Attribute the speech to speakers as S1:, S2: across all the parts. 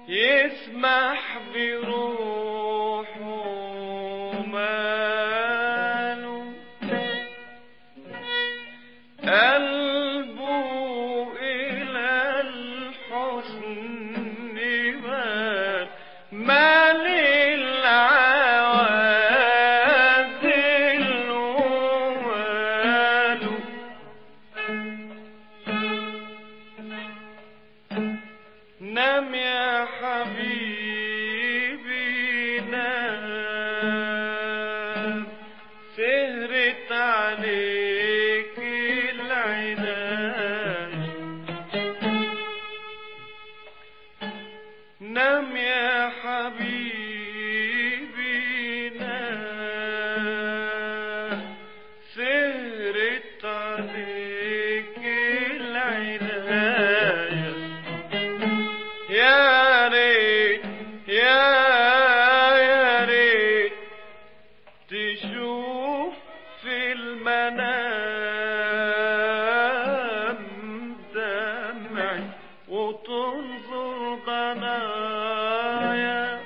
S1: يسمح بروحه ماله قلبه إلى الحسن مال مال العوازل وماله نام يا حبيبي نام سهرت عليك العناية نام يا حبيبي نام سهرت عليك العناية يا ريت يا يا ريت تشوف في المنام دمعي وتنظر ضنايا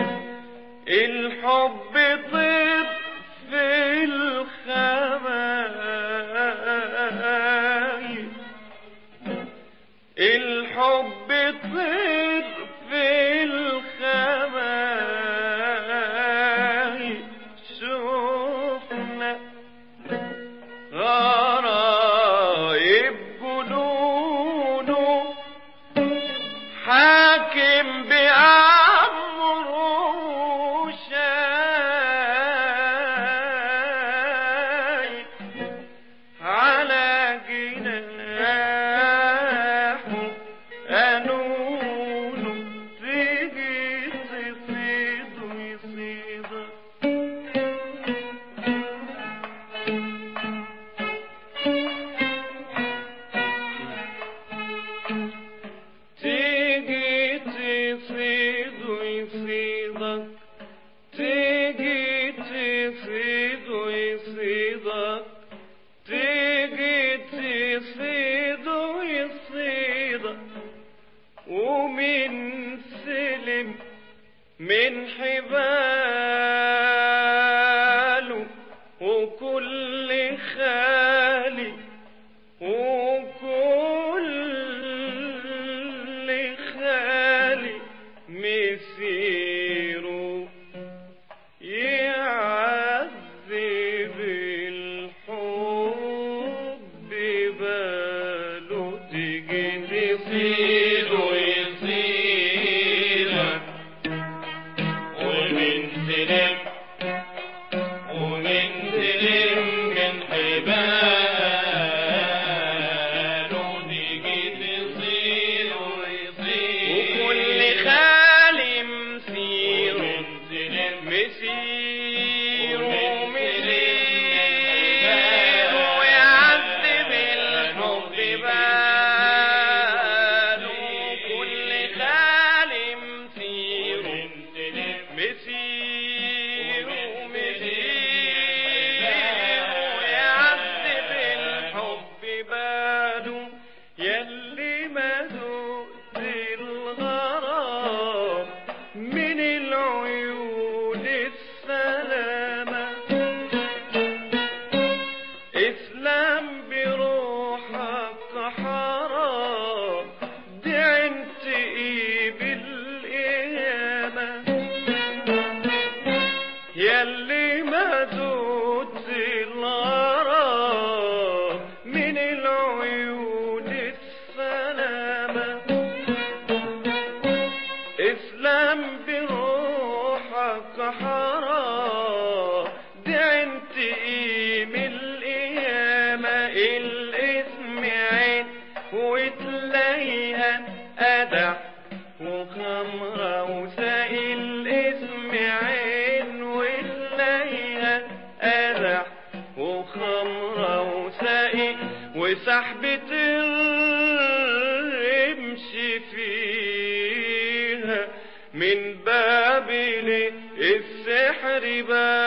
S1: الحب طيب في الخبايا الحب طير في الخبايا شوفنا غرايب جنونه حاكم بأمره شايف على جناحه قانونه تيجي تصيد ويصيدك تيجي تصيد ويصيدك تيجي تصيد ويصيدك تيجي تصيد ويصيدك ومن سلم من حباله وكل خالي وكل خالي مسيره يعذب الحب باله تيجي تصيد ويصيدك ومن سلم ومن سلم من حباله تيجي تصيد ويصيد وكل خالي مسير مسير مسير ويعذب الحب باله كل خالي مسير مسير مسير ويعذب الحب باله يلي ما ذقت الغرام من العيون السلامة اسلام بروحك حرام دعنت ايه بالقيامة يلي ما ذقت الغرام من العيون السلامة اسلام بروحك حرام دعنت ايه من القيامة الاسم عين وتلاقيها أدع وخمرة وسائل اسم عين وتلاقيها أدع وخمرة وسائل وسحبة الرمش فيها من بابل السحر باب